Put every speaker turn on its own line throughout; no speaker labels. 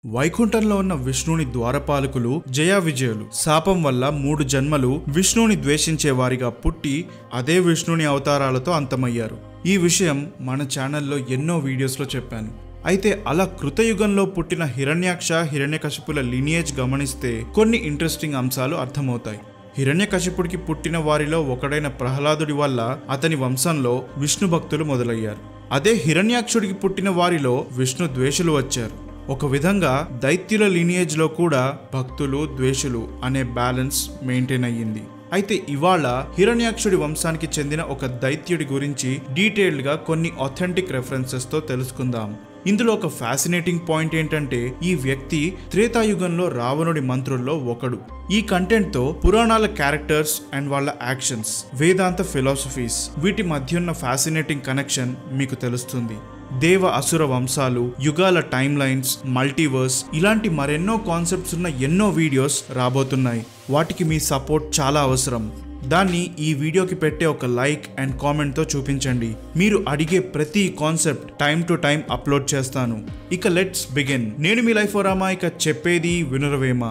వైకుంఠంలో ఉన్న విష్ణుని ద్వారపాలకులు జయా విజయులు శాపం వల్ల మూడు జన్మలు విష్ణుని ద్వేషించే వారిగా పుట్టి అదే విష్ణుని అవతారాలతో అంతమయ్యారు ఈ విషయం మన ఛానల్లో ఎన్నో వీడియోస్లో చెప్పాను అయితే అలా కృతయుగంలో పుట్టిన హిరణ్యాక్ష హిరణ్యకశిపుల లినియేజ్ గమనిస్తే కొన్ని ఇంట్రెస్టింగ్ అంశాలు అర్థమవుతాయి హిరణ్యకశిపుడికి పుట్టిన వారిలో ఒకడైన ప్రహ్లాదుడి వల్ల అతని వంశంలో విష్ణు భక్తులు మొదలయ్యారు అదే హిరణ్యాక్షుడికి పుట్టిన వారిలో విష్ణు ద్వేషులు వచ్చారు ఒక విధంగా దైత్యుల లినియేజ్లో కూడా భక్తులు ద్వేషులు అనే బ్యాలెన్స్ మెయింటైన్ అయ్యింది అయితే ఇవాళ హిరణ్యాక్షుడి వంశానికి చెందిన ఒక దైత్యుడి గురించి డీటెయిల్డ్గా కొన్ని ఆథెంటిక్ రెఫరెన్సెస్తో తెలుసుకుందాం ఇందులో ఒక ఫ్యాసినేటింగ్ పాయింట్ ఏంటంటే ఈ వ్యక్తి త్రేతాయుగంలో రావణుడి మంత్రుల్లో ఒకడు ఈ కంటెంట్తో పురాణాల క్యారెక్టర్స్ అండ్ వాళ్ళ యాక్షన్స్ వేదాంత ఫిలాసఫీస్ వీటి మధ్య ఉన్న ఫ్యాసినేటింగ్ కనెక్షన్ మీకు తెలుస్తుంది దేవ అసుర వంశాలు యుగాల టైమ్ లైన్స్ మల్టీవర్స్ ఇలాంటి మరెన్నో కాన్సెప్ట్స్ ఉన్న ఎన్నో వీడియోస్ రాబోతున్నాయి వాటికి మీ సపోర్ట్ చాలా అవసరం దాన్ని ఈ వీడియోకి పెట్టే ఒక లైక్ అండ్ కామెంట్తో చూపించండి మీరు అడిగే ప్రతి concept time to time upload చేస్తాను ఇక లెట్స్ బిగిన్ నేను మీ లైఫ్ రామా ఇక చెప్పేది వినురవేమా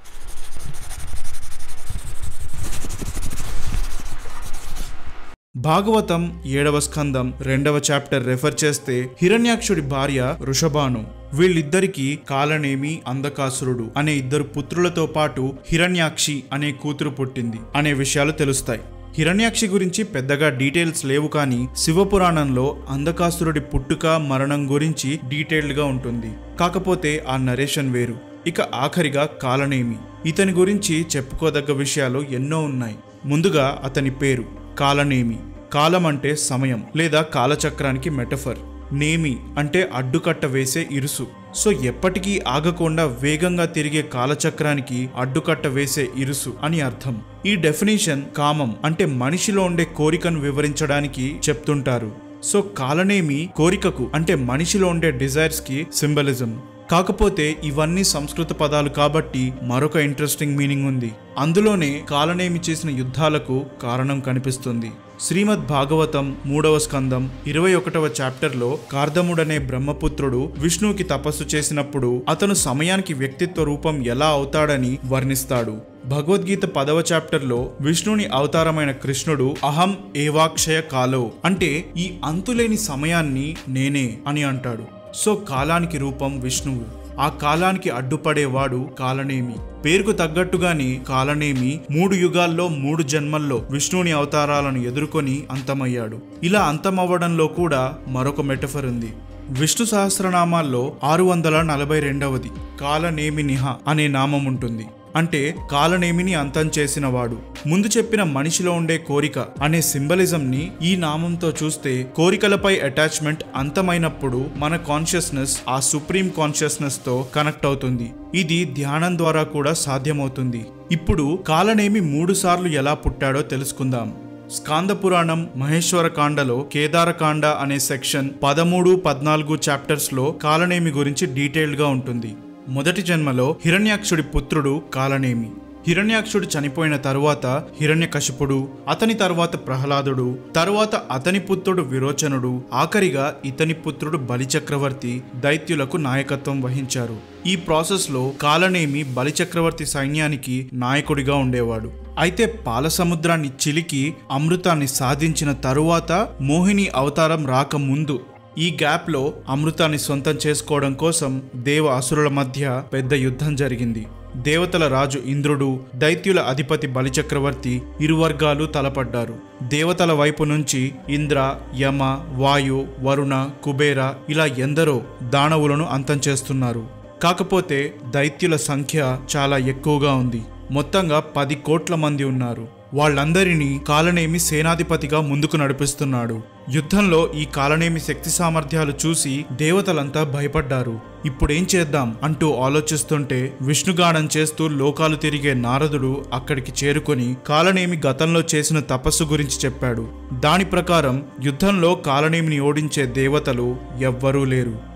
భాగవతం ఏడవ స్కందం రెండవ చాప్టర్ రెఫర్ చేస్తే హిరణ్యాక్షుడి భార్య వృషభాను వీళ్ళిద్దరికీ కాలనేమి అంధకాసురుడు అనే ఇద్దరు పుత్రులతో పాటు హిరణ్యాక్షి అనే కూతురు పుట్టింది అనే విషయాలు తెలుస్తాయి హిరణ్యాక్షి గురించి పెద్దగా డీటెయిల్స్ లేవు కానీ శివపురాణంలో అంధకాసురుడి పుట్టుక మరణం గురించి డీటెయిల్డ్గా ఉంటుంది కాకపోతే ఆ నరేషన్ వేరు ఇక ఆఖరిగా కాలనేమి ఇతని గురించి చెప్పుకోదగ్గ విషయాలు ఎన్నో ఉన్నాయి ముందుగా అతని పేరు కాలనేమి కాలం అంటే సమయం లేదా కాలచక్రానికి మెటఫర్ నేమి అంటే అడ్డుకట్ట వేసే ఇరుసు సో ఎప్పటికీ ఆగకుండా వేగంగా తిరిగే కాలచక్రానికి అడ్డుకట్ట వేసే ఇరుసు అని అర్థం ఈ డెఫినేషన్ కామం అంటే మనిషిలో ఉండే కోరికను వివరించడానికి చెప్తుంటారు సో కాలనేమి కోరికకు అంటే మనిషిలో ఉండే డిజైర్స్ కి సింబలిజం కాకపోతే ఇవన్నీ సంస్కృత పదాలు కాబట్టి మరొక ఇంట్రెస్టింగ్ మీనింగ్ ఉంది అందులోనే కాలనేమి చేసిన యుద్ధాలకు కారణం కనిపిస్తుంది శ్రీమద్ భాగవతం మూడవ స్కందం ఇరవై ఒకటవ చాప్టర్లో కార్దముడనే బ్రహ్మపుత్రుడు విష్ణువుకి తపస్సు చేసినప్పుడు అతను సమయానికి వ్యక్తిత్వ రూపం ఎలా అవుతాడని వర్ణిస్తాడు భగవద్గీత పదవ చాప్టర్లో విష్ణుని అవతారమైన కృష్ణుడు అహం ఏవాక్షయ కాలో అంటే ఈ అంతులేని సమయాన్ని నేనే అని అంటాడు సో కాలానికి రూపం విష్ణువు ఆ కాలానికి అడ్డుపడేవాడు కాలనేమి పేరుకు తగ్గట్టుగానే కాలనేమి మూడు యుగాల్లో మూడు జన్మల్లో విష్ణువుని అవతారాలను ఎదుర్కొని అంతమయ్యాడు ఇలా అంతమవ్వడంలో కూడా మరొక మెటఫర్ ఉంది విష్ణు సహస్రనామాల్లో ఆరు వందల నలభై రెండవది కాలనేమి నిహ అనే నామం ఉంటుంది అంటే కాలనేమిని అంతం చేసిన వాడు ముందు చెప్పిన మనిషిలో ఉండే కోరిక అనే సింబలిజం ని ఈ నామంతో చూస్తే కోరికలపై అటాచ్మెంట్ అంతమైనప్పుడు మన కాన్షియస్నెస్ ఆ సుప్రీం కాన్షియస్నెస్ తో కనెక్ట్ అవుతుంది ఇది ధ్యానం ద్వారా కూడా సాధ్యమవుతుంది ఇప్పుడు కాలనేమి మూడు సార్లు ఎలా పుట్టాడో తెలుసుకుందాం స్కాంద పురాణం మహేశ్వర కాండలో కేదారకాండ అనే సెక్షన్ పదమూడు పద్నాలుగు చాప్టర్స్ లో కాలనేమి గురించి డీటెయిల్డ్ గా ఉంటుంది మొదటి జన్మలో హిరణ్యాక్షుడి పుత్రుడు కాలనేమి హిరణ్యాక్షుడు చనిపోయిన తరువాత హిరణ్యకశిపుడు అతని తరువాత ప్రహ్లాదుడు తరువాత అతని పుత్రుడు విరోచనుడు ఆఖరిగా ఇతని పుత్రుడు బలిచక్రవర్తి దైత్యులకు నాయకత్వం వహించారు ఈ ప్రాసెస్లో కాలనేమి బలిచక్రవర్తి సైన్యానికి నాయకుడిగా ఉండేవాడు అయితే పాలసముద్రాన్ని చిలికి అమృతాన్ని సాధించిన తరువాత మోహిని అవతారం రాకముందు ఈ గ్యాప్లో అమృతాన్ని సొంతం చేసుకోవడం కోసం దేవ అసురుల మధ్య పెద్ద యుద్ధం జరిగింది దేవతల రాజు ఇంద్రుడు దైత్యుల అధిపతి బలిచక్రవర్తి ఇరు వర్గాలు తలపడ్డారు దేవతల వైపు నుంచి ఇంద్ర యమ వాయు వరుణ కుబేర ఇలా ఎందరో దానవులను అంతం చేస్తున్నారు కాకపోతే దైత్యుల సంఖ్య చాలా ఎక్కువగా ఉంది మొత్తంగా పది కోట్ల మంది ఉన్నారు వాళ్ళందరినీ కాలనేమి సేనాధిపతిగా ముందుకు నడిపిస్తున్నాడు యుద్ధంలో ఈ కాలనేమి శక్తి సామర్థ్యాలు చూసి దేవతలంతా భయపడ్డారు ఇప్పుడేం చేద్దాం అంటూ ఆలోచిస్తుంటే విష్ణుగానం చేస్తూ లోకాలు తిరిగే నారదుడు అక్కడికి చేరుకొని కాలనేమి గతంలో చేసిన తపస్సు గురించి చెప్పాడు దాని ప్రకారం యుద్ధంలో కాలనేమిని ఓడించే దేవతలు ఎవ్వరూ లేరు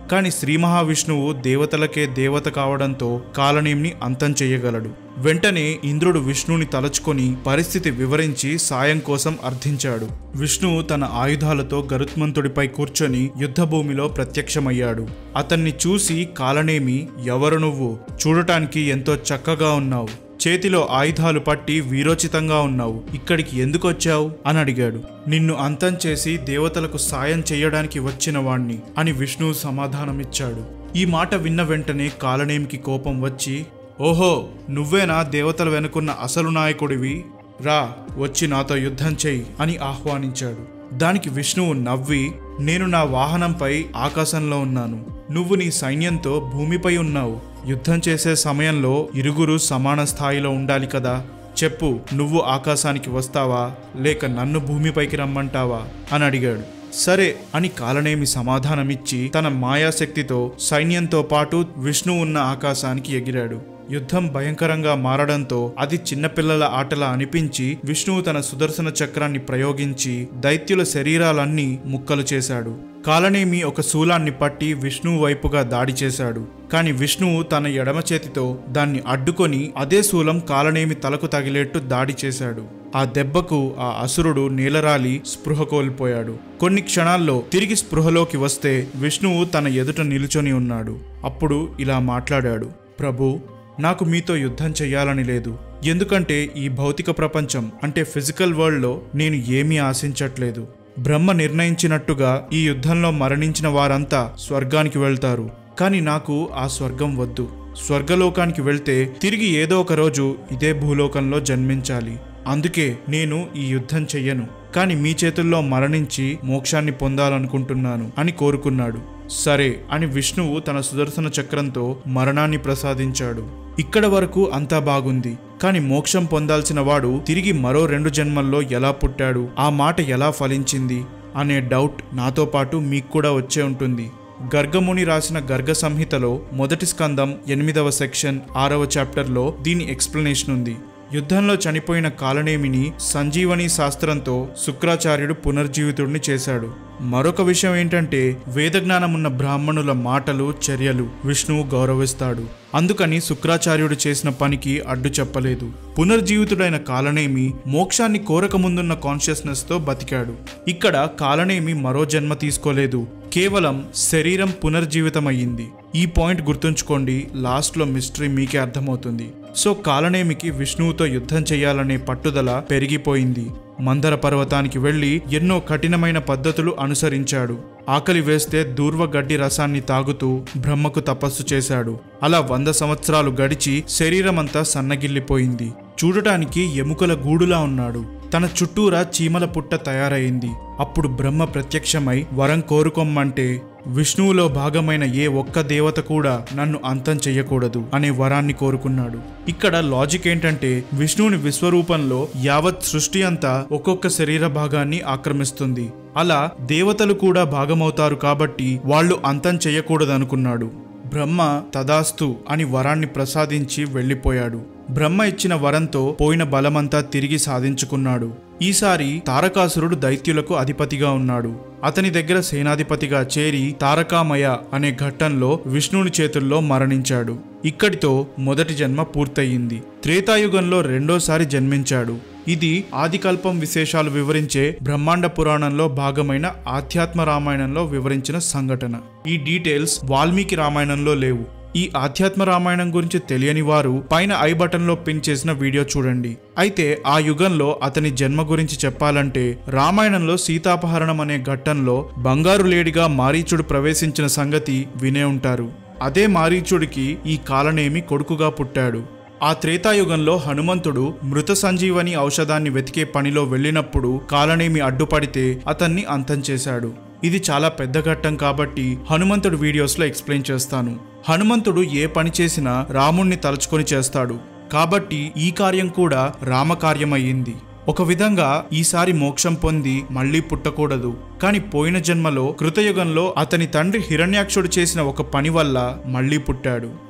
కానీ శ్రీ మహావిష్ణువు దేవతలకే దేవత కావడంతో కాలనేమిని అంతం చెయ్యగలడు వెంటనే ఇంద్రుడు విష్ణుని తలచుకొని పరిస్థితి వివరించి సాయం కోసం అర్థించాడు విష్ణువు తన ఆయుధాలతో గరుత్మంతుడిపై కూర్చొని యుద్ధభూమిలో ప్రత్యక్షమయ్యాడు అతన్ని చూసి కాలనేమి ఎవరు నువ్వు చూడటానికి ఎంతో చక్కగా ఉన్నావు చేతిలో ఆయుధాలు పట్టి వీరోచితంగా ఉన్నావు ఇక్కడికి ఎందుకు వచ్చావు అని అడిగాడు నిన్ను అంతం చేసి దేవతలకు సాయం చెయ్యడానికి వచ్చిన వాణ్ణి అని విష్ణువు సమాధానమిచ్చాడు ఈ మాట విన్న వెంటనే కాలనేమికి కోపం వచ్చి ఓహో నువ్వేనా దేవతల వెనుకున్న అసలు నాయకుడివి రా వచ్చి నాతో యుద్ధం చెయ్యి అని ఆహ్వానించాడు దానికి విష్ణువు నవ్వి నేను నా వాహనంపై ఆకాశంలో ఉన్నాను నువ్వు నీ సైన్యంతో భూమిపై ఉన్నావు యుద్ధం చేసే సమయంలో ఇరుగురు సమాన స్థాయిలో ఉండాలి కదా చెప్పు నువ్వు ఆకాశానికి వస్తావా లేక నన్ను భూమిపైకి రమ్మంటావా అని అడిగాడు సరే అని కాలనేమి సమాధానమిచ్చి తన మాయాశక్తితో సైన్యంతో పాటు విష్ణు ఉన్న ఆకాశానికి ఎగిరాడు యుద్ధం భయంకరంగా మారడంతో అది చిన్నపిల్లల ఆటలా అనిపించి విష్ణువు తన సుదర్శన చక్రాన్ని ప్రయోగించి దైత్యుల శరీరాలన్నీ ముక్కలు చేశాడు కాలనేమి ఒక శూలాన్ని పట్టి విష్ణువు వైపుగా దాడి చేశాడు కాని విష్ణువు తన ఎడమ చేతితో దాన్ని అడ్డుకొని అదే శూలం కాలనేమి తలకు తగిలేట్టు దాడి చేశాడు ఆ దెబ్బకు ఆ అసురుడు నీలరాలి స్పృహ కోల్పోయాడు కొన్ని క్షణాల్లో తిరిగి స్పృహలోకి వస్తే విష్ణువు తన ఎదుట నిలుచొని ఉన్నాడు అప్పుడు ఇలా మాట్లాడాడు ప్రభు నాకు మీతో యుద్ధం చెయ్యాలని లేదు ఎందుకంటే ఈ భౌతిక ప్రపంచం అంటే ఫిజికల్ వరల్డ్లో నేను ఏమీ ఆశించట్లేదు బ్రహ్మ నిర్ణయించినట్టుగా ఈ యుద్ధంలో మరణించిన వారంతా స్వర్గానికి వెళ్తారు కానీ నాకు ఆ స్వర్గం వద్దు స్వర్గలోకానికి వెళ్తే తిరిగి ఏదో ఒక రోజు ఇదే భూలోకంలో జన్మించాలి అందుకే నేను ఈ యుద్ధం చెయ్యను కానీ మీ చేతుల్లో మరణించి మోక్షాన్ని పొందాలనుకుంటున్నాను అని కోరుకున్నాడు సరే అని విష్ణువు తన సుదర్శన చక్రంతో మరణాన్ని ప్రసాదించాడు ఇక్కడ వరకు అంతా బాగుంది కానీ మోక్షం పొందాల్సిన వాడు తిరిగి మరో రెండు జన్మల్లో ఎలా పుట్టాడు ఆ మాట ఎలా ఫలించింది అనే డౌట్ నాతో పాటు మీకు కూడా వచ్చే ఉంటుంది గర్గముని రాసిన గర్గ సంహితలో మొదటి స్కందం ఎనిమిదవ సెక్షన్ ఆరవ చాప్టర్లో దీని ఎక్స్ప్లెనేషన్ ఉంది యుద్ధంలో చనిపోయిన కాలనేమిని సంజీవని శాస్త్రంతో శుక్రాచార్యుడు పునర్జీవితుడిని చేశాడు మరొక విషయం ఏంటంటే వేదజ్ఞానమున్న బ్రాహ్మణుల మాటలు చర్యలు విష్ణువు గౌరవిస్తాడు అందుకని శుక్రాచార్యుడు చేసిన పనికి అడ్డు చెప్పలేదు పునర్జీవితుడైన కాలనేమి మోక్షాన్ని కోరక ముందున్న కాన్షియస్నెస్ తో బతికాడు ఇక్కడ కాలనేమి మరో జన్మ తీసుకోలేదు కేవలం శరీరం పునర్జీవితమయ్యింది ఈ పాయింట్ గుర్తుంచుకోండి లాస్ట్లో మిస్టరీ మీకే అర్థమవుతుంది సో కాలనేమికి విష్ణువుతో యుద్ధం చేయాలనే పట్టుదల పెరిగిపోయింది మందర పర్వతానికి వెళ్లి ఎన్నో కఠినమైన పద్ధతులు అనుసరించాడు ఆకలి వేస్తే దూర్వ గడ్డి రసాన్ని తాగుతూ బ్రహ్మకు తపస్సు చేశాడు అలా వంద సంవత్సరాలు గడిచి శరీరమంతా సన్నగిల్లిపోయింది చూడటానికి ఎముకల గూడులా ఉన్నాడు తన చుట్టూరా చీమల పుట్ట తయారైంది అప్పుడు బ్రహ్మ ప్రత్యక్షమై వరం కోరుకోమ్మంటే విష్ణువులో భాగమైన ఏ ఒక్క దేవత కూడా నన్ను అంతం చెయ్యకూడదు అనే వరాన్ని కోరుకున్నాడు ఇక్కడ లాజిక్ ఏంటంటే విష్ణువుని విశ్వరూపంలో యావత్ సృష్టి అంతా ఒక్కొక్క శరీర భాగాన్ని ఆక్రమిస్తుంది అలా దేవతలు కూడా భాగమవుతారు కాబట్టి వాళ్ళు అంతం చెయ్యకూడదనుకున్నాడు బ్రహ్మ తదాస్తు అని వరాన్ని ప్రసాదించి వెళ్ళిపోయాడు బ్రహ్మ ఇచ్చిన వరంతో పోయిన బలమంతా తిరిగి సాధించుకున్నాడు ఈసారి తారకాసురుడు దైత్యులకు అధిపతిగా ఉన్నాడు అతని దగ్గర సేనాధిపతిగా చేరి తారకామయ అనే ఘట్టంలో విష్ణుని చేతుల్లో మరణించాడు ఇక్కడితో మొదటి జన్మ పూర్తయింది త్రేతాయుగంలో రెండోసారి జన్మించాడు ఇది ఆదికల్పం విశేషాలు వివరించే బ్రహ్మాండ పురాణంలో భాగమైన ఆధ్యాత్మ రామాయణంలో వివరించిన సంఘటన ఈ డీటెయిల్స్ వాల్మీకి రామాయణంలో లేవు ఈ ఆధ్యాత్మ రామాయణం గురించి తెలియని వారు పైన ఐ బటన్లో పిన్ చేసిన వీడియో చూడండి అయితే ఆ యుగంలో అతని జన్మ గురించి చెప్పాలంటే రామాయణంలో సీతాపహరణం అనే ఘట్టంలో బంగారు లేడిగా మారీచుడు ప్రవేశించిన సంగతి వినే ఉంటారు అదే మారీచుడికి ఈ కాలనేమి కొడుకుగా పుట్టాడు ఆ త్రేతాయుగంలో హనుమంతుడు మృత సంజీవని ఔషధాన్ని వెతికే పనిలో వెళ్ళినప్పుడు కాలనేమి అడ్డుపడితే అతన్ని అంతం చేశాడు ఇది చాలా పెద్ద ఘట్టం కాబట్టి హనుమంతుడు వీడియోస్లో ఎక్స్ప్లెయిన్ చేస్తాను హనుమంతుడు ఏ పని చేసినా రాముణ్ణి తలుచుకొని చేస్తాడు కాబట్టి ఈ కార్యం కూడా రామకార్యమయ్యింది ఒక విధంగా ఈసారి మోక్షం పొంది మళ్ళీ పుట్టకూడదు కాని పోయిన జన్మలో కృతయుగంలో అతని తండ్రి హిరణ్యాక్షుడు చేసిన ఒక పని వల్ల మళ్ళీ పుట్టాడు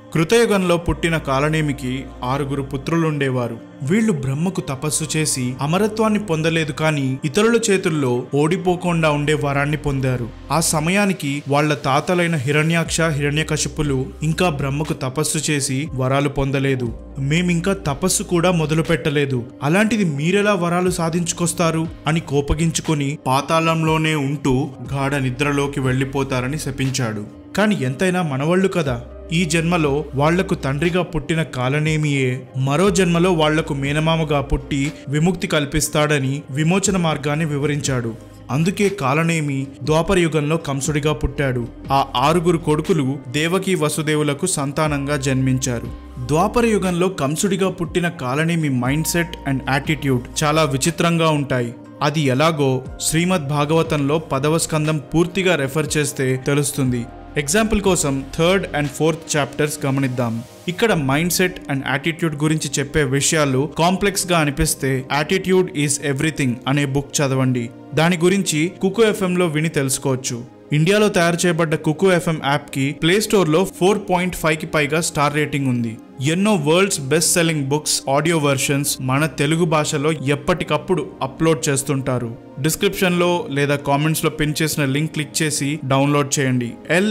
కృతయుగంలో పుట్టిన కాలనేమికి ఆరుగురు పుత్రులుండేవారు వీళ్ళు బ్రహ్మకు తపస్సు చేసి అమరత్వాన్ని పొందలేదు కానీ ఇతరుల చేతుల్లో ఓడిపోకుండా ఉండే వరాన్ని పొందారు ఆ సమయానికి వాళ్ళ తాతలైన హిరణ్యాక్ష హిరణ్యకశిపులు ఇంకా బ్రహ్మకు తపస్సు చేసి వరాలు పొందలేదు మేమింకా తపస్సు కూడా మొదలు పెట్టలేదు అలాంటిది మీరెలా వరాలు సాధించుకొస్తారు అని కోపగించుకొని పాతాళంలోనే ఉంటూ గాఢ నిద్రలోకి వెళ్ళిపోతారని శపించాడు కాని ఎంతైనా మనవాళ్ళు కదా ఈ జన్మలో వాళ్లకు తండ్రిగా పుట్టిన కాలనేమియే మరో జన్మలో వాళ్లకు మేనమామగా పుట్టి విముక్తి కల్పిస్తాడని విమోచన మార్గాన్ని వివరించాడు అందుకే కాలనేమి ద్వాపర యుగంలో కంసుడిగా పుట్టాడు ఆ ఆరుగురు కొడుకులు దేవకి వసుదేవులకు సంతానంగా జన్మించారు ద్వాపర యుగంలో కంసుడిగా పుట్టిన Kalanemi mindset and attitude చాలా విచిత్రంగా ఉంటాయి అది ఎలాగో శ్రీమద్ భాగవతంలో పదవ స్కందం పూర్తిగా రెఫర్ చేస్తే తెలుస్తుంది ఎగ్జాంపుల్ కోసం థర్డ్ అండ్ ఫోర్త్ చాప్టర్స్ గమనిద్దాం ఇక్కడ మైండ్ సెట్ అండ్ యాటిట్యూడ్ గురించి చెప్పే విషయాలు కాంప్లెక్స్ గా అనిపిస్తే యాటిట్యూడ్ ఈజ్ ఎవ్రీథింగ్ అనే బుక్ చదవండి దాని గురించి కుకు ఎఫ్ఎం లో విని తెలుసుకోవచ్చు ఇండియాలో తయారు చేయబడ్డ కుకు ఎఫ్ఎం యాప్ కి ప్లే స్టోర్ లో ఫోర్ పాయింట్ ఫైవ్ కి పైగా స్టార్ రేటింగ్ ఉంది ఎన్నో world's best selling books audio versions మన తెలుగు భాషలో ఎప్పటికప్పుడు అప్లోడ్ చేస్తుంటారు డిస్క్రిప్షన్ లో లేదా కామెంట్స్ లో పిన్ చేసిన లింక్ క్లిక్ చేసి డౌన్లోడ్ చేయండి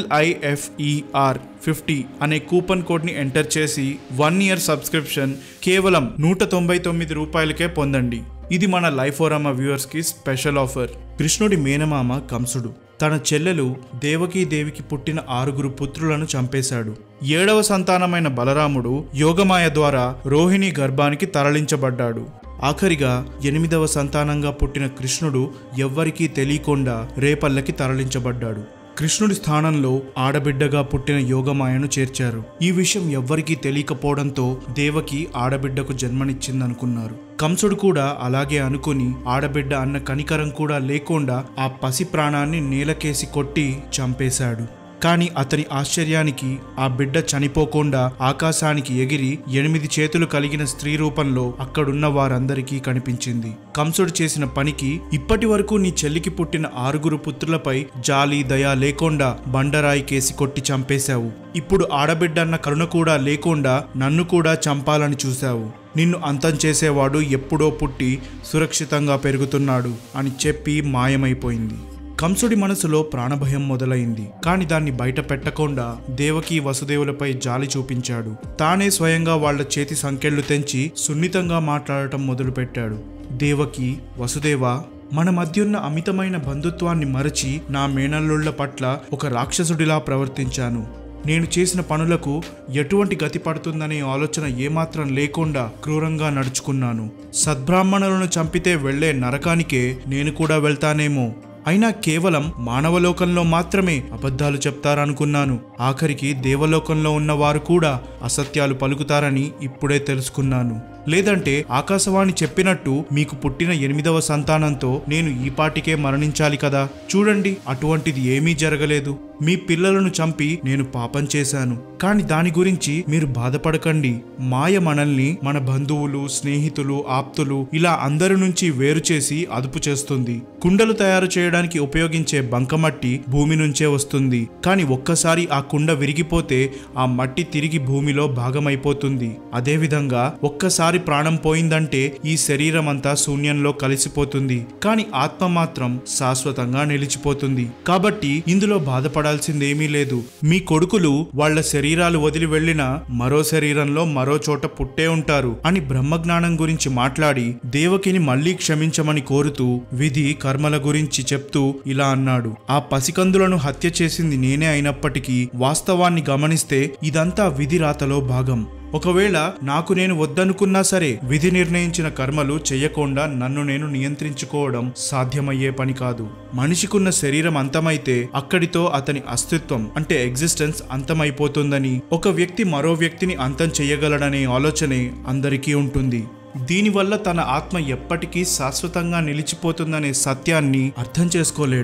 ఎల్ఐఎఫ్ఈఆర్ ఫిఫ్టీ అనే కూపన్ కోడ్ ని ఎంటర్ చేసి వన్ ఇయర్ సబ్స్క్రిప్షన్ కేవలం నూట తొంభై తొమ్మిది రూపాయలకే పొందండి ఇది మన లైఫ్ ఓరామా వ్యూవర్స్ కి స్పెషల్ ఆఫర్ కృష్ణుడి మేనమామ కంసుడు తన చెల్లెలు దేవకీ దేవికి పుట్టిన ఆరుగురు పుత్రులను చంపేశాడు ఏడవ సంతానమైన బలరాముడు యోగమాయ ద్వారా రోహిణి గర్భానికి తరలించబడ్డాడు ఆఖరిగా ఎనిమిదవ సంతానంగా పుట్టిన కృష్ణుడు ఎవ్వరికీ తెలియకుండా రేపల్లకి తరలించబడ్డాడు కృష్ణుడి స్థానంలో ఆడబిడ్డగా పుట్టిన యోగమాయను చేర్చారు ఈ విషయం ఎవ్వరికీ తెలియకపోవడంతో దేవకి ఆడబిడ్డకు జన్మనిచ్చిందనుకున్నారు కంసుడు కూడా అలాగే అనుకుని ఆడబిడ్డ అన్న కనికరం కూడా లేకుండా ఆ పసి ప్రాణాన్ని నేలకేసి కొట్టి చంపేశాడు కానీ అతని ఆశ్చర్యానికి ఆ బిడ్డ చనిపోకుండా ఆకాశానికి ఎగిరి ఎనిమిది చేతులు కలిగిన స్త్రీ రూపంలో అక్కడున్న వారందరికీ కనిపించింది కంసుడు చేసిన పనికి ఇప్పటి వరకు నీ చెల్లికి పుట్టిన ఆరుగురు పుత్రులపై జాలి దయ లేకుండా బండరాయి కేసి కొట్టి చంపేశావు ఇప్పుడు ఆడబిడ్డన్న కరుణ కూడా లేకుండా నన్ను కూడా చంపాలని చూశావు నిన్ను అంతం చేసేవాడు ఎప్పుడో పుట్టి సురక్షితంగా పెరుగుతున్నాడు అని చెప్పి మాయమైపోయింది కంసుడి మనసులో ప్రాణభయం మొదలైంది కాని దాన్ని బయట పెట్టకుండా దేవకి వసుదేవులపై జాలి చూపించాడు తానే స్వయంగా వాళ్ళ చేతి సంకెళ్ళు తెంచి సున్నితంగా మాట్లాడటం మొదలుపెట్టాడు దేవకి వసుదేవ మన మధ్యున్న అమితమైన బంధుత్వాన్ని మరచి నా మేనల్లుళ్ల పట్ల ఒక రాక్షసుడిలా ప్రవర్తించాను నేను చేసిన పనులకు ఎటువంటి గతి పడుతుందనే ఆలోచన ఏమాత్రం లేకుండా క్రూరంగా నడుచుకున్నాను సద్బ్రాహ్మణులను చంపితే వెళ్లే నరకానికే నేను కూడా వెళ్తానేమో అయినా కేవలం మానవలోకంలో మాత్రమే అబద్ధాలు చెప్తారనుకున్నాను ఆఖరికి దేవలోకంలో ఉన్న వారు కూడా అసత్యాలు పలుకుతారని ఇప్పుడే తెలుసుకున్నాను లేదంటే ఆకాశవాణి చెప్పినట్టు మీకు పుట్టిన ఎనిమిదవ సంతానంతో నేను ఈ పాటికే మరణించాలి కదా చూడండి అటువంటిది ఏమీ జరగలేదు మీ పిల్లలను చంపి నేను పాపం చేశాను కాని దాని గురించి మీరు బాధపడకండి మాయ మనల్ని మన బంధువులు స్నేహితులు ఆప్తులు ఇలా అందరి నుంచి వేరు చేసి అదుపు చేస్తుంది కుండలు తయారు చేయడానికి ఉపయోగించే బంకమట్టి భూమి నుంచే వస్తుంది కానీ ఒక్కసారి ఆ కుండ విరిగిపోతే ఆ మట్టి తిరిగి భూమిలో భాగమైపోతుంది అదేవిధంగా ఒక్కసారి ప్రాణం పోయిందంటే ఈ శరీరం అంతా శూన్యంలో కలిసిపోతుంది కానీ ఆత్మ మాత్రం శాశ్వతంగా నిలిచిపోతుంది కాబట్టి ఇందులో బాధపడాల్సిందేమీ లేదు మీ కొడుకులు వాళ్ళ శరీరాలు వదిలి వెళ్ళిన మరో శరీరంలో మరో చోట పుట్టే ఉంటారు అని బ్రహ్మజ్ఞానం గురించి మాట్లాడి దేవకిని మళ్ళీ క్షమించమని కోరుతూ విధి కర్మల గురించి చెప్తూ ఇలా అన్నాడు ఆ పసికందులను హత్య చేసింది నేనే అయినప్పటికీ వాస్తవాన్ని గమనిస్తే ఇదంతా విధి రాతలో భాగం ఒకవేళ నాకు నేను వద్దనుకున్నా సరే విధి నిర్ణయించిన కర్మలు చెయ్యకుండా నన్ను నేను నియంత్రించుకోవడం సాధ్యమయ్యే పని కాదు మనిషికున్న శరీరం అంతమైతే అక్కడితో అతని అస్తిత్వం అంటే ఎగ్జిస్టెన్స్ అంతమైపోతుందని ఒక వ్యక్తి మరో వ్యక్తిని అంతం చెయ్యగలడనే ఆలోచనే అందరికీ ఉంటుంది దీనివల్ల తన ఆత్మ ఎప్పటికీ శాశ్వతంగా నిలిచిపోతుందనే సత్యాన్ని అర్థం చేసుకోలేడు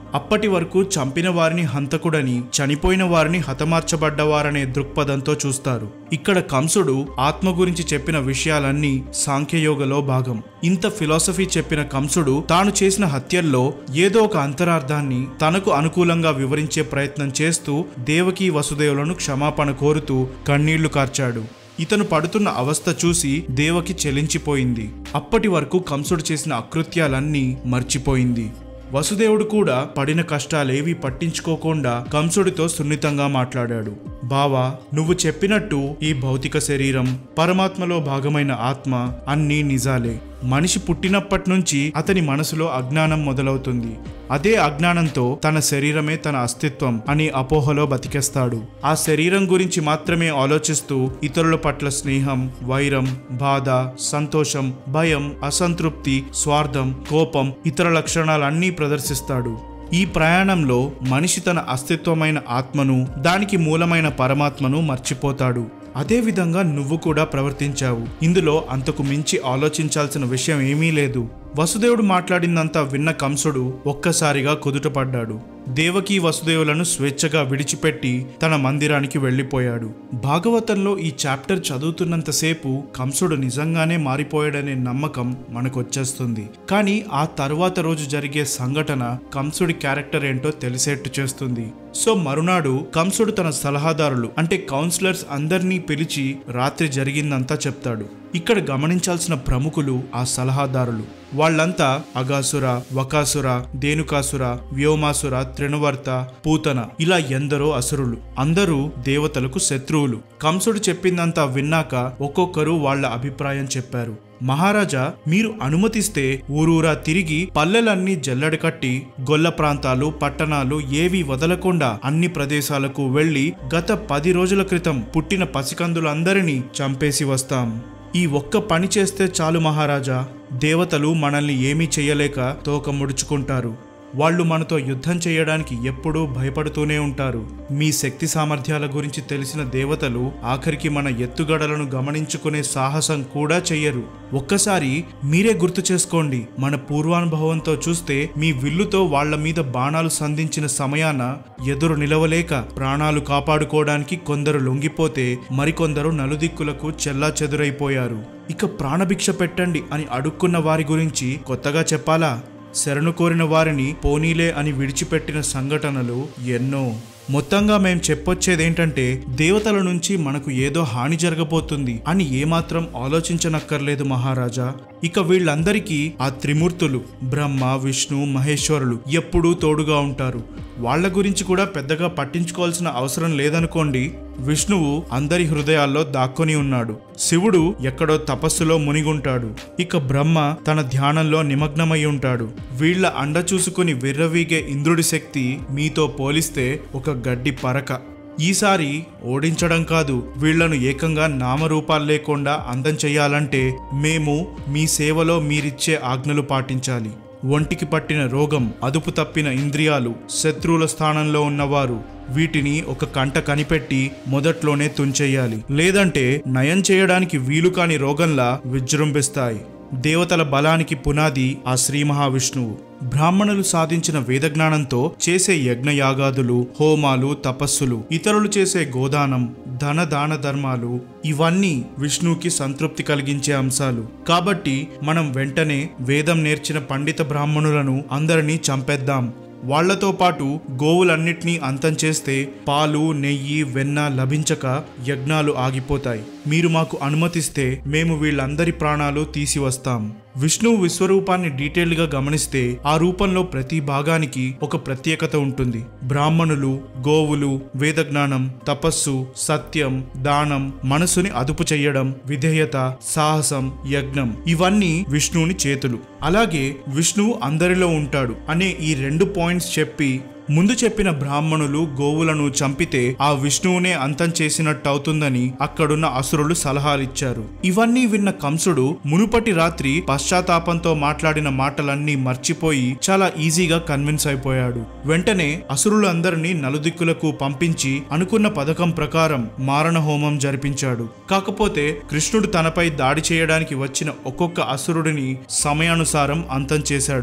అప్పటి వరకు చంపిన వారిని హంతకుడని చనిపోయిన వారిని హతమార్చబడ్డవారనే దృక్పథంతో చూస్తారు ఇక్కడ కంసుడు ఆత్మ గురించి చెప్పిన విషయాలన్నీ సాంఖ్యయోగలో భాగం ఇంత ఫిలాసఫీ చెప్పిన కంసుడు తాను చేసిన హత్యల్లో ఏదో ఒక అంతరార్థాన్ని తనకు అనుకూలంగా వివరించే ప్రయత్నం చేస్తూ దేవకీ వసుదేవులను క్షమాపణ కోరుతూ కన్నీళ్లు కార్చాడు ఇతను పడుతున్న అవస్థ చూసి దేవకి చెలించిపోయింది అప్పటి వరకు కంసుడు చేసిన అకృత్యాలన్నీ మర్చిపోయింది వసుదేవుడు కూడా పడిన కష్టాలేవి పట్టించుకోకుండా కంసుడితో సున్నితంగా మాట్లాడాడు బావా నువ్వు చెప్పినట్టు ఈ భౌతిక శరీరం పరమాత్మలో భాగమైన ఆత్మ అన్నీ నిజాలే మనిషి పుట్టినప్పటి నుంచి అతని మనసులో అజ్ఞానం మొదలవుతుంది అదే అజ్ఞానంతో తన శరీరమే తన అస్తిత్వం అని అపోహలో బతికేస్తాడు ఆ శరీరం గురించి మాత్రమే ఆలోచిస్తూ ఇతరుల పట్ల స్నేహం వైరం బాధ సంతోషం భయం అసంతృప్తి స్వార్థం కోపం ఇతర లక్షణాలన్నీ ప్రదర్శిస్తాడు ఈ ప్రయాణంలో మనిషి తన అస్తిత్వమైన ఆత్మను దానికి మూలమైన పరమాత్మను మర్చిపోతాడు అదేవిధంగా నువ్వు కూడా ప్రవర్తించావు ఇందులో అంతకు మించి ఆలోచించాల్సిన విషయం ఏమీ లేదు వసుదేవుడు మాట్లాడిందంతా విన్న కంసుడు ఒక్కసారిగా కుదుటపడ్డాడు దేవకీ వసుదేవులను స్వేచ్ఛగా విడిచిపెట్టి తన మందిరానికి వెళ్ళిపోయాడు భాగవతంలో ఈ చాప్టర్ చదువుతున్నంతసేపు కంసుడు నిజంగానే మారిపోయాడనే నమ్మకం మనకొచ్చేస్తుంది కానీ ఆ తర్వాత రోజు జరిగే సంఘటన కంసుడి క్యారెక్టర్ ఏంటో తెలిసేట్టు చేస్తుంది సో మరునాడు కంసుడు తన సలహాదారులు అంటే కౌన్సిలర్స్ అందరినీ పిలిచి రాత్రి జరిగిందంతా చెప్తాడు ఇక్కడ గమనించాల్సిన ప్రముఖులు ఆ సలహాదారులు వాళ్ళంతా అగాసుర వకాసుర దేనుకాసుర వ్యోమాసుర త్రిణవర్త పూతన ఇలా ఎందరో అసురులు అందరూ దేవతలకు శత్రువులు కంసుడు చెప్పిందంతా విన్నాక ఒక్కొక్కరు వాళ్ళ అభిప్రాయం చెప్పారు మహారాజా మీరు అనుమతిస్తే ఊరూరా తిరిగి పల్లెలన్నీ జల్లెడ కట్టి గొల్ల ప్రాంతాలు పట్టణాలు ఏవి వదలకుండా అన్ని ప్రదేశాలకు వెళ్లి గత పది రోజుల క్రితం పుట్టిన పసికందులందరినీ చంపేసి వస్తాం ఈ ఒక్క పని చేస్తే చాలు మహారాజా దేవతలు మనల్ని ఏమీ చెయ్యలేక తోక ముడుచుకుంటారు వాళ్ళు మనతో యుద్ధం చేయడానికి ఎప్పుడూ భయపడుతూనే ఉంటారు మీ శక్తి సామర్థ్యాల గురించి తెలిసిన దేవతలు ఆఖరికి మన ఎత్తుగడలను గమనించుకునే సాహసం కూడా చెయ్యరు ఒక్కసారి మీరే గుర్తు చేసుకోండి మన పూర్వానుభవంతో చూస్తే మీ విల్లుతో వాళ్ళ మీద బాణాలు సంధించిన సమయాన ఎదురు నిలవలేక ప్రాణాలు కాపాడుకోవడానికి కొందరు లొంగిపోతే మరికొందరు నలుదిక్కులకు చెల్లా చెదురైపోయారు ఇక ప్రాణభిక్ష పెట్టండి అని అడుక్కున్న వారి గురించి కొత్తగా చెప్పాలా శరణు కోరిన వారిని పోనీలే అని విడిచిపెట్టిన సంఘటనలు ఎన్నో మొత్తంగా మేం చెప్పొచ్చేదేంటంటే దేవతల నుంచి మనకు ఏదో హాని జరగబోతుంది అని ఏమాత్రం ఆలోచించనక్కర్లేదు మహారాజా ఇక వీళ్ళందరికీ ఆ త్రిమూర్తులు బ్రహ్మ విష్ణు మహేశ్వరులు ఎప్పుడూ తోడుగా ఉంటారు వాళ్ళ గురించి కూడా పెద్దగా పట్టించుకోవాల్సిన అవసరం లేదనుకోండి విష్ణువు అందరి హృదయాల్లో దాక్కొని ఉన్నాడు శివుడు ఎక్కడో తపస్సులో మునిగుంటాడు ఇక బ్రహ్మ తన ధ్యానంలో నిమగ్నమై ఉంటాడు వీళ్ళ అండ చూసుకుని విర్రవీగే ఇంద్రుడి శక్తి మీతో పోలిస్తే ఒక గడ్డి పరక ఈసారి ఓడించడం కాదు వీళ్లను ఏకంగా నామరూపాలు లేకుండా అందం చెయ్యాలంటే మేము మీ సేవలో మీరిచ్చే ఆజ్ఞలు పాటించాలి ఒంటికి పట్టిన రోగం అదుపు తప్పిన ఇంద్రియాలు శత్రువుల స్థానంలో ఉన్నవారు వీటిని ఒక కంట కనిపెట్టి మొదట్లోనే తుంచెయ్యాలి లేదంటే నయం చేయడానికి వీలు కాని రోగంలా విజృంభిస్తాయి దేవతల బలానికి పునాది ఆ శ్రీ మహావిష్ణువు బ్రాహ్మణులు సాధించిన వేదజ్ఞానంతో చేసే యజ్ఞయాగాదులు హోమాలు తపస్సులు ఇతరులు చేసే గోదానం ధన దాన ధర్మాలు ఇవన్నీ విష్ణువుకి సంతృప్తి కలిగించే అంశాలు కాబట్టి మనం వెంటనే వేదం నేర్చిన పండిత బ్రాహ్మణులను అందరినీ చంపేద్దాం వాళ్లతో పాటు గోవులన్నిటినీ అంతం చేస్తే పాలు నెయ్యి వెన్న లభించక యజ్ఞాలు ఆగిపోతాయి మీరు మాకు అనుమతిస్తే మేము వీళ్ళందరి ప్రాణాలు తీసి వస్తాం విష్ణువు విశ్వరూపాన్ని డీటెయిల్గా గమనిస్తే ఆ రూపంలో ప్రతి భాగానికి ఒక ప్రత్యేకత ఉంటుంది బ్రాహ్మణులు గోవులు వేదజ్ఞానం తపస్సు సత్యం దానం మనసుని అదుపు చెయ్యడం విధేయత సాహసం యజ్ఞం ఇవన్నీ విష్ణువుని చేతులు అలాగే విష్ణువు అందరిలో ఉంటాడు అనే ఈ రెండు పాయింట్స్ చెప్పి ముందు చెప్పిన బ్రాహ్మణులు గోవులను చంపితే ఆ విష్ణువునే అంతం చేసినట్టు అవుతుందని అక్కడున్న అసురులు సలహాలిచ్చారు ఇవన్నీ విన్న కంసుడు మునుపటి రాత్రి పశ్చాత్తాపంతో మాట్లాడిన మాటలన్నీ మర్చిపోయి చాలా ఈజీగా కన్విన్స్ అయిపోయాడు వెంటనే అసురులందరినీ నలుదిక్కులకు పంపించి అనుకున్న పథకం ప్రకారం మారణ హోమం జరిపించాడు కాకపోతే కృష్ణుడు తనపై దాడి చేయడానికి వచ్చిన ఒక్కొక్క అసురుడిని సమయానుసారం అంతం చేశాడు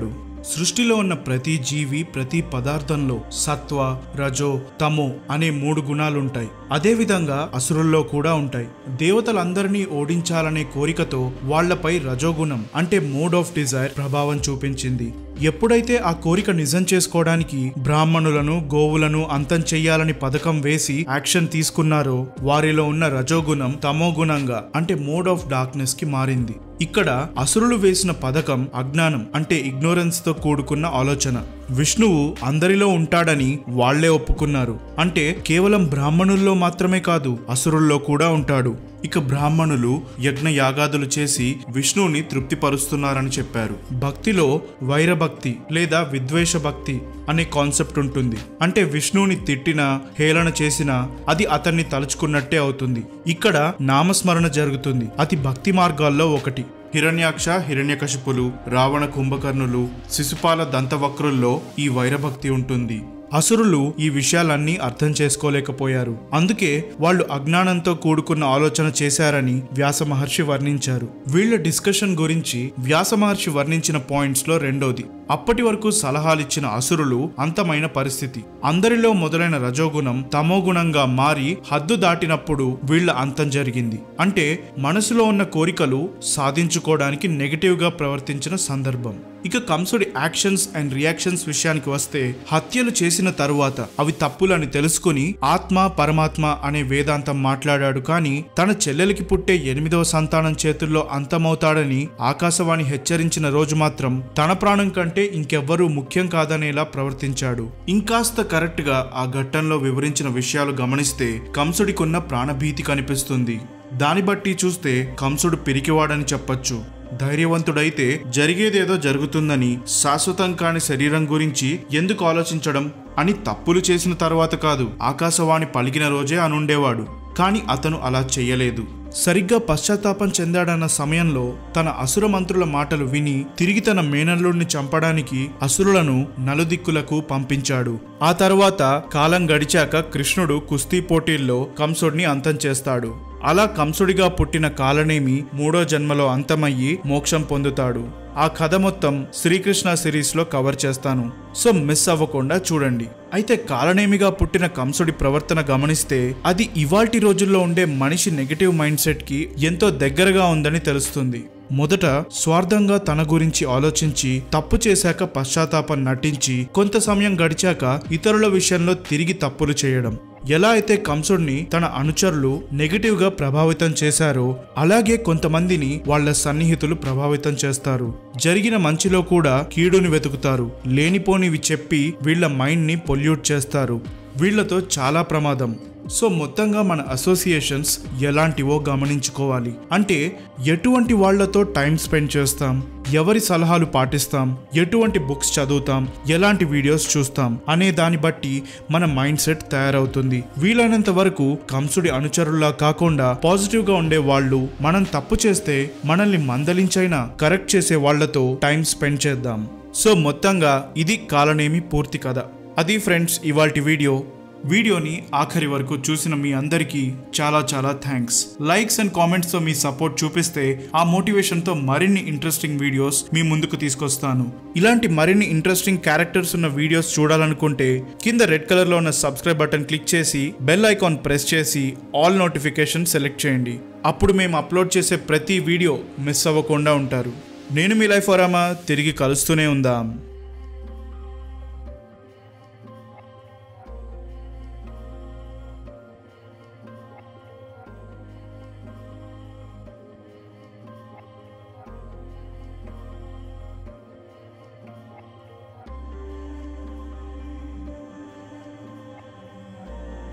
సృష్టిలో ఉన్న ప్రతి జీవి ప్రతి పదార్థంలో సత్వ రజో తమో అనే మూడు గుణాలుంటాయి అదేవిధంగా అసురుల్లో కూడా ఉంటాయి దేవతలందరినీ ఓడించాలనే కోరికతో వాళ్లపై రజోగుణం అంటే మోడ్ ఆఫ్ డిజైర్ ప్రభావం చూపించింది ఎప్పుడైతే ఆ కోరిక నిజం చేసుకోవడానికి బ్రాహ్మణులను గోవులను అంతం చెయ్యాలని పథకం వేసి యాక్షన్ తీసుకున్నారో వారిలో ఉన్న రజోగుణం తమో గుణంగా అంటే మోడ్ ఆఫ్ డార్క్నెస్ కి మారింది ఇక్కడ అసురులు వేసిన పథకం అజ్ఞానం అంటే ఇగ్నోరెన్స్ తో కూడుకున్న ఆలోచన విష్ణువు అందరిలో ఉంటాడని వాళ్లే ఒప్పుకున్నారు అంటే కేవలం బ్రాహ్మణుల్లో మాత్రమే కాదు అసురుల్లో కూడా ఉంటాడు ఇక బ్రాహ్మణులు యజ్ఞ యాగాదులు చేసి విష్ణువుని తృప్తిపరుస్తున్నారని చెప్పారు భక్తిలో వైరభక్తి లేదా విద్వేష భక్తి అనే కాన్సెప్ట్ ఉంటుంది అంటే విష్ణువుని తిట్టినా హేళన చేసినా అది అతన్ని తలుచుకున్నట్టే అవుతుంది ఇక్కడ నామస్మరణ జరుగుతుంది అది భక్తి మార్గాల్లో ఒకటి హిరణ్యాక్ష హిరణ్యకశిపులు రావణ కుంభకర్ణులు శిశుపాల దంతవక్రుల్లో ఈ వైరభక్తి ఉంటుంది అసురులు ఈ విషయాలన్నీ అర్థం చేసుకోలేకపోయారు అందుకే వాళ్ళు అజ్ఞానంతో కూడుకున్న ఆలోచన చేశారని వ్యాస మహర్షి వర్ణించారు వీళ్ళ డిస్కషన్ గురించి వ్యాస మహర్షి వర్ణించిన పాయింట్స్ లో రెండోది అప్పటి వరకు సలహాలిచ్చిన అసురులు అంతమైన పరిస్థితి అందరిలో మొదలైన రజోగుణం తమోగుణంగా మారి హద్దు దాటినప్పుడు వీళ్ళ అంతం జరిగింది అంటే మనసులో ఉన్న కోరికలు సాధించుకోవడానికి నెగిటివ్ గా ప్రవర్తించిన సందర్భం ఇక కంసుడి యాక్షన్స్ అండ్ రియాక్షన్స్ విషయానికి వస్తే హత్యలు చేసిన తరువాత అవి తప్పులని తెలుసుకుని ఆత్మ పరమాత్మ అనే వేదాంతం మాట్లాడాడు కానీ తన చెల్లెలికి పుట్టే ఎనిమిదవ సంతానం చేతుల్లో అంతమవుతాడని ఆకాశవాణి హెచ్చరించిన రోజు మాత్రం తన ప్రాణం కంటే ఇంకెవ్వరూ ముఖ్యం కాదనేలా ప్రవర్తించాడు ఇంకాస్త కరెక్ట్ గా ఆ ఘట్టంలో వివరించిన విషయాలు గమనిస్తే కంసుడికున్న ప్రాణభీతి కనిపిస్తుంది దాన్ని బట్టి చూస్తే కంసుడు పిరికివాడని చెప్పొచ్చు ధైర్యవంతుడైతే జరిగేదేదో జరుగుతుందని శాశ్వతం కాని శరీరం గురించి ఎందుకు ఆలోచించడం అని తప్పులు చేసిన తర్వాత కాదు ఆకాశవాణి పలికిన రోజే అనుండేవాడు కానీ అతను అలా చెయ్యలేదు సరిగ్గా పశ్చాత్తాపం చెందాడన్న సమయంలో తన అసుర మంత్రుల మాటలు విని తిరిగి తన మేనల్లుడిని చంపడానికి అసురులను నలుదిక్కులకు పంపించాడు ఆ తర్వాత కాలం గడిచాక కృష్ణుడు కుస్తీ పోటీల్లో కంసుడిని అంతం చేస్తాడు అలా కంసుడిగా పుట్టిన కాలనేమి మూడో జన్మలో అంతమయ్యి మోక్షం పొందుతాడు ఆ కథ మొత్తం శ్రీకృష్ణ సిరీస్ లో కవర్ చేస్తాను సో మిస్ అవ్వకుండా చూడండి అయితే కాలనేమిగా పుట్టిన కంసుడి ప్రవర్తన గమనిస్తే అది ఇవాల్టి రోజుల్లో ఉండే మనిషి నెగటివ్ మైండ్ సెట్ కి ఎంతో దగ్గరగా ఉందని తెలుస్తుంది మొదట స్వార్థంగా తన గురించి ఆలోచించి తప్పు చేశాక పశ్చాత్తాపం నటించి కొంత సమయం గడిచాక ఇతరుల విషయంలో తిరిగి తప్పులు చేయడం ఎలా అయితే కంసుడిని తన అనుచరులు నెగిటివ్ గా ప్రభావితం చేశారో అలాగే కొంతమందిని వాళ్ళ సన్నిహితులు ప్రభావితం చేస్తారు జరిగిన మంచిలో కూడా కీడుని వెతుకుతారు లేనిపోనివి చెప్పి వీళ్ళ మైండ్ ని పొల్యూట్ చేస్తారు వీళ్ళతో చాలా ప్రమాదం సో మొత్తంగా మన అసోసియేషన్స్ ఎలాంటివో గమనించుకోవాలి అంటే ఎటువంటి వాళ్ళతో టైం స్పెండ్ చేస్తాం ఎవరి సలహాలు పాటిస్తాం ఎటువంటి బుక్స్ చదువుతాం ఎలాంటి వీడియోస్ చూస్తాం అనే దాన్ని బట్టి మన మైండ్ సెట్ తయారవుతుంది వీలైనంత వరకు కంసుడి అనుచరుల్లా కాకుండా పాజిటివ్ గా ఉండే వాళ్ళు మనం తప్పు చేస్తే మనల్ని మందలించైనా కరెక్ట్ చేసే వాళ్ళతో టైం స్పెండ్ చేద్దాం సో మొత్తంగా ఇది కాలనేమి పూర్తి కథ అది ఫ్రెండ్స్ ఇవాల్టి వీడియో వీడియోని ఆఖరి వరకు చూసిన మీ అందరికీ చాలా చాలా థ్యాంక్స్ లైక్స్ అండ్ కామెంట్స్తో మీ సపోర్ట్ చూపిస్తే ఆ మోటివేషన్తో మరిన్ని ఇంట్రెస్టింగ్ వీడియోస్ మీ ముందుకు తీసుకొస్తాను ఇలాంటి మరిన్ని ఇంట్రెస్టింగ్ క్యారెక్టర్స్ ఉన్న వీడియోస్ చూడాలనుకుంటే కింద రెడ్ కలర్లో ఉన్న సబ్స్క్రైబ్ బటన్ క్లిక్ చేసి బెల్ ఐకాన్ ప్రెస్ చేసి ఆల్ నోటిఫికేషన్ సెలెక్ట్ చేయండి అప్పుడు మేము అప్లోడ్ చేసే ప్రతి వీడియో మిస్ అవ్వకుండా ఉంటారు నేను మీ లైఫ్ వరామా తిరిగి కలుస్తూనే ఉందాం